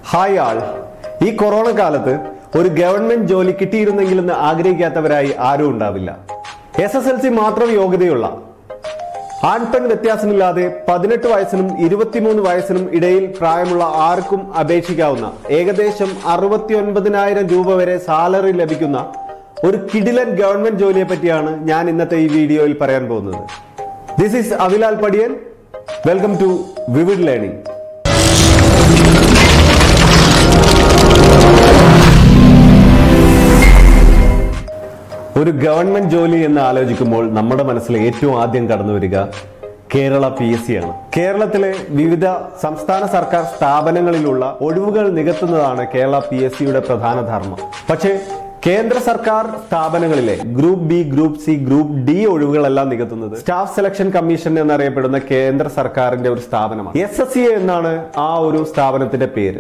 hi ആൾ ഈ corona കാലത്ത് ഒരു ഗവൺമെന്റ് ജോലി കിട്ടിയിരുന്നെങ്കിലെന്ന് ആഗ്രഹിക്കാത്തവരായി ആരും ഉണ്ടാവില്ല എസ് എസ് എൽ സി മാത്രം യോഗ്യതയുള്ള ആൺപെൺ വ്യത്യാസമില്ലാതെ പതിനെട്ട് വയസ്സിനും ഇരുപത്തിമൂന്ന് വയസ്സിനും ഇടയിൽ പ്രായമുള്ള ആർക്കും അപേക്ഷിക്കാവുന്ന ഏകദേശം അറുപത്തി ഒൻപതിനായിരം രൂപ വരെ സാലറി ലഭിക്കുന്ന ഒരു കിടിലൻ ഗവൺമെന്റ് ജോലിയെ പറ്റിയാണ് ഞാൻ ഇന്നത്തെ ഈ വീഡിയോയിൽ പറയാൻ പോകുന്നത് this is Avilal Padiyan welcome to vivid learning ഒരു ഗവൺമെന്റ് ജോലി എന്ന് ആലോചിക്കുമ്പോൾ നമ്മുടെ മനസ്സിൽ ഏറ്റവും ആദ്യം കടന്നു വരിക കേരള പി എസ് സി ആണ് കേരളത്തിലെ വിവിധ സംസ്ഥാന സർക്കാർ സ്ഥാപനങ്ങളിലുള്ള ഒഴിവുകൾ നികത്തുന്നതാണ് കേരള പി എസ് സിയുടെ പ്രധാന ധർമ്മം പക്ഷേ കേന്ദ്ര സർക്കാർ സ്ഥാപനങ്ങളിലെ group B group C group D ഒഴിവുകളെല്ലാം നികത്തുന്നത് സ്റ്റാഫ് സെലക്ഷൻ കമ്മീഷൻ എന്നറിയപ്പെടുന്ന കേന്ദ്ര സർക്കാരിന്റെ ഒരു സ്ഥാപനമാണ് എസ് എസ് സി എന്നാണ് ആ ഒരു സ്ഥാപനത്തിന്റെ പേര്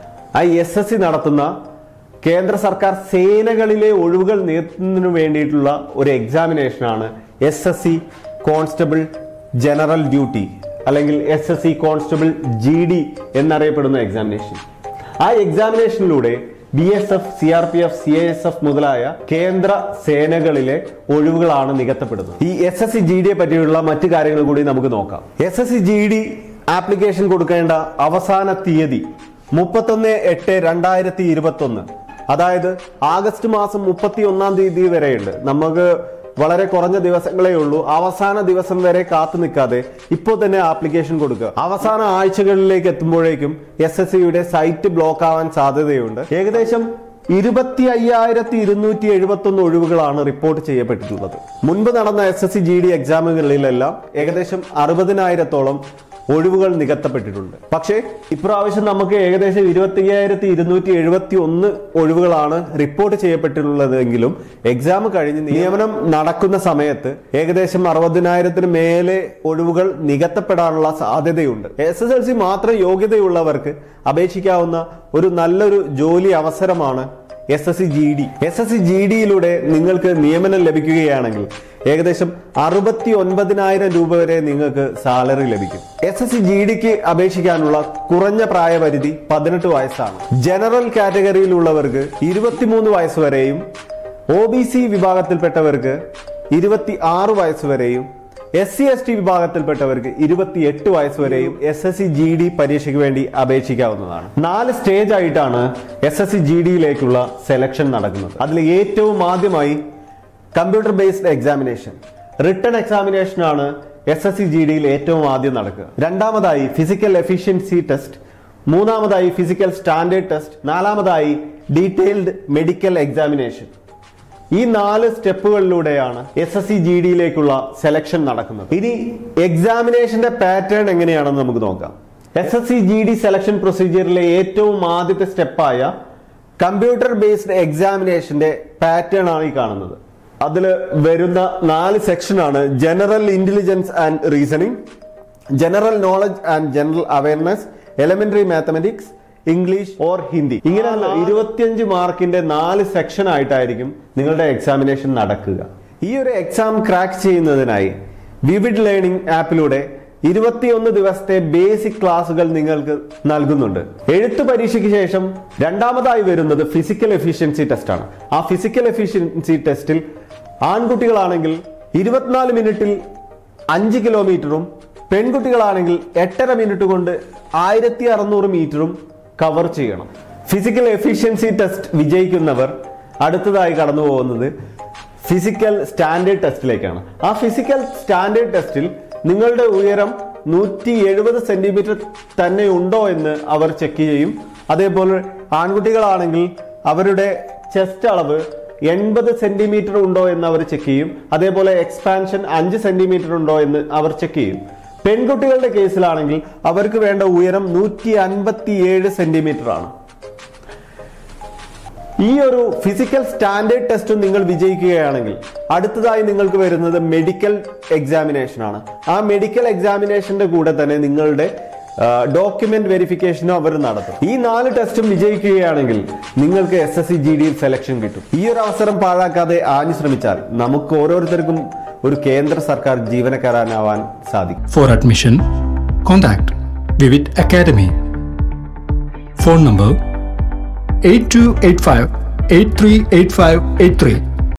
ആ എസ് എസ് സി നടത്തുന്ന കേന്ദ്ര സർക്കാർ സേനകളിലെ ഒഴിവുകൾ നീക്കുന്നതിനു വേണ്ടിയിട്ടുള്ള ഒരു എക്സാമിനേഷനാണ് S S C constable general duty അല്ലെങ്കിൽ S S C constable G D എന്നറിയപ്പെടുന്ന എക്സാമിനേഷൻ ആ എക്സാമിനേഷനിലൂടെ B S F C R P F C S F മുതലായ കേന്ദ്ര സേനകളിലെ ഒഴിവുകളാണ് നികത്തപ്പെടുന്നത് ഈ എസ് എസ് സി ജി ഡിയെ പറ്റിയുള്ള മറ്റു കാര്യങ്ങൾ കൂടി നമുക്ക് നോക്കാം S S C G D application കൊടുക്കേണ്ട അവസാന തീയതി മുപ്പത്തൊന്ന് എട്ട് രണ്ടായിരത്തി ഇരുപത്തി ഒന്ന് അതായത് ആഗസ്റ്റ് മാസം മുപ്പത്തി ഒന്നാം തീയതി വരെയുണ്ട് നമുക്ക് വളരെ കുറഞ്ഞ ദിവസങ്ങളേ ഉള്ളൂ അവസാന ദിവസം വരെ കാത്തു നിൽക്കാതെ ഇപ്പോൾ തന്നെ ആപ്ലിക്കേഷൻ കൊടുക്കുക അവസാന ആഴ്ചകളിലേക്ക് എത്തുമ്പോഴേക്കും എസ് എസ് സിയുടെ സൈറ്റ് ബ്ലോക്ക് ആവാൻ സാധ്യതയുണ്ട് ഏകദേശം ഇരുപത്തി അയ്യായിരത്തി ഇരുന്നൂറ്റി എഴുപത്തി ഒന്ന് ഒഴിവുകളാണ് റിപ്പോർട്ട് ചെയ്യപ്പെട്ടിട്ടുള്ളത് മുൻപ് നടന്ന S S C G D എക്സാമുകളിലെല്ലാം ഏകദേശം അറുപതിനായിരത്തോളം ഒഴിവുകൾ നികത്തപ്പെട്ടിട്ടുണ്ട് പക്ഷേ ഇപ്രാവശ്യം നമുക്ക് ഏകദേശം ഇരുപത്തി അയ്യായിരത്തി ഇരുന്നൂറ്റി എഴുപത്തി ഒന്ന് ഒഴിവുകളാണ് റിപ്പോർട്ട് ചെയ്യപ്പെട്ടിട്ടുള്ളതെങ്കിലും എക്സാം കഴിഞ്ഞ് നിയമനം നടക്കുന്ന സമയത്ത് ഏകദേശം അറുപതിനായിരത്തിന് മേലെ ഒഴിവുകൾ നികത്തപ്പെടാനുള്ള സാധ്യതയുണ്ട് എസ് എസ് എൽ സി മാത്രം യോഗ്യതയുള്ളവർക്ക് അപേക്ഷിക്കാവുന്ന ഒരു നല്ലൊരു ജോലി അവസരമാണ് S S C G D S S C G ഡിയിലൂടെ നിങ്ങൾക്ക് നിയമനം ലഭിക്കുകയാണെങ്കിൽ ഏകദേശം അറുപത്തി ഒൻപതിനായിരം രൂപ വരെ നിങ്ങൾക്ക് സാലറി ലഭിക്കും എസ് എസ് സി ജി ഡിക്ക് അപേക്ഷിക്കാനുള്ള കുറഞ്ഞ പ്രായപരിധി പതിനെട്ട് വയസ്സാണ് ജനറൽ കാറ്റഗറിയിലുള്ളവർക്ക് ഇരുപത്തിമൂന്ന് വയസ്സ് വരെയും ഒ ബി സി വിഭാഗത്തിൽപ്പെട്ടവർക്ക് ഇരുപത്തി ആറ് വയസ്സ് വരെയും എസ് സി എസ് ടി വിഭാഗത്തിൽപ്പെട്ടവർക്ക് ഇരുപത്തിയെട്ട് വയസ്സ് വരെയും S S C G D പരീക്ഷയ്ക്ക് വേണ്ടി അപേക്ഷിക്കാവുന്നതാണ് നാല് സ്റ്റേജ് ആയിട്ടാണ് എസ് എസ് സി ജി ഡിയിലേക്കുള്ള സെലക്ഷൻ നടക്കുന്നത് അതിൽ ഏറ്റവും ആദ്യമായി computer based examination written examination ആണ് എസ് എസ് സി ജി ഡിയിൽ ഏറ്റവും ആദ്യം നടക്കുക രണ്ടാമതായി ഫിസിക്കൽ എഫിഷ്യൻസി ടെസ്റ്റ് മൂന്നാമതായി ഫിസിക്കൽ സ്റ്റാൻഡേർഡ് ടെസ്റ്റ് നാലാമതായി ഡീറ്റെയിൽഡ് മെഡിക്കൽ എക്സാമിനേഷൻ ഈ നാല് സ്റ്റെപ്പുകളിലൂടെയാണ് എസ് എസ് സി ജി ഡിയിലേക്കുള്ള സെലക്ഷൻ നടക്കുന്നത് ഇനി എക്സാമിനേഷന്റെ പാറ്റേൺ എങ്ങനെയാണെന്ന് നമുക്ക് നോക്കാം S S C G D selection പ്രൊസീജിയറിലെ ഏറ്റവും ആദ്യത്തെ സ്റ്റെപ്പായ കമ്പ്യൂട്ടർ ബേസ്ഡ് എക്സാമിനേഷന്റെ പാറ്റേൺ ആണ് ഈ കാണുന്നത് അതിൽ വരുന്ന നാല് സെക്ഷനാണ് general intelligence and reasoning general knowledge and general awareness elementary mathematics English or Hindi ഇങ്ങനെ ഇരുപത്തിയഞ്ച് മാർക്കിന്റെ നാല് സെക്ഷൻ ആയിട്ടായിരിക്കും നിങ്ങളുടെ എക്സാമിനേഷൻ നടക്കുക ഈ ഒരു എക്സാം ക്രാക്ക് ചെയ്യുന്നതിനായി വിവിഡ് ലേണിംഗ് ആപ്പിലൂടെ ഇരുപത്തിയൊന്ന് ദിവസത്തെ ബേസിക് ക്ലാസുകൾ നിങ്ങൾക്ക് നൽകുന്നുണ്ട് എഴുത്തു പരീക്ഷയ്ക്ക് ശേഷം രണ്ടാമതായി വരുന്നത് ഫിസിക്കൽ എഫിഷ്യൻസി ടെസ്റ്റ് ആണ് ആ ഫിസിക്കൽ എഫിഷ്യൻസി ടെസ്റ്റിൽ ആൺകുട്ടികളാണെങ്കിൽ ഇരുപത്തിനാല് മിനിറ്റിൽ അഞ്ച് കിലോമീറ്ററും പെൺകുട്ടികളാണെങ്കിൽ എട്ടര മിനിറ്റ് കൊണ്ട് ആയിരത്തി അറുന്നൂറ് മീറ്ററും കവർ ചെയ്യണം ഫിസിക്കൽ എഫിഷ്യൻസി ടെസ്റ്റ് വിജയിക്കുന്നവർ അടുത്തതായി കടന്നു പോകുന്നത് ഫിസിക്കൽ സ്റ്റാൻഡേർഡ് ടെസ്റ്റിലേക്കാണ് ആ ഫിസിക്കൽ സ്റ്റാൻഡേർഡ് ടെസ്റ്റിൽ നിങ്ങളുടെ ഉയരം നൂറ്റി എഴുപത് സെന്റിമീറ്റർ തന്നെ ഉണ്ടോ എന്ന് അവർ ചെക്ക് ചെയ്യും അതേപോലെ ആൺകുട്ടികളാണെങ്കിൽ അവരുടെ ചെസ്റ്റ് അളവ് എൺപത് സെന്റിമീറ്റർ ഉണ്ടോ എന്ന് അവർ ചെക്ക് ചെയ്യും അതേപോലെ എക്സ്പാൻഷൻ അഞ്ച് സെന്റിമീറ്റർ ഉണ്ടോ എന്ന് അവർ ചെക്ക് ചെയ്യും പെൺകുട്ടികളുടെ കേസിലാണെങ്കിൽ അവർക്ക് വേണ്ട ഉയരം നൂറ്റി അൻപത്തി ഏഴ് സെന്റിമീറ്റർ ആണ് ഈ ഒരു ഫിസിക്കൽ സ്റ്റാൻഡേർഡ് ടെസ്റ്റും നിങ്ങൾ വിജയിക്കുകയാണെങ്കിൽ അടുത്തതായി നിങ്ങൾക്ക് വരുന്നത് മെഡിക്കൽ എക്സാമിനേഷൻ ആണ് ആ മെഡിക്കൽ എക്സാമിനേഷന്റെ കൂടെ തന്നെ നിങ്ങളുടെ ഡോക്യുമെന്റ് വെരിഫിക്കേഷനും അവർ നടത്തും ഈ നാല് ടെസ്റ്റും വിജയിക്കുകയാണെങ്കിൽ നിങ്ങൾക്ക് എസ് എസ് സി ജി ഡിയിൽ സെലക്ഷൻ കിട്ടും ഈ ഒരു അവസരം പാഴാക്കാതെ ആഞ്ഞു ശ്രമിച്ചാൽ നമുക്ക് ഓരോരുത്തർക്കും ഒരു കേന്ദ്ര സർക്കാർ ജീവനക്കാരനാവാൻ സാധിക്കും For admission, contact Vivid Academy phone number eight two eight five eight three eight five eight three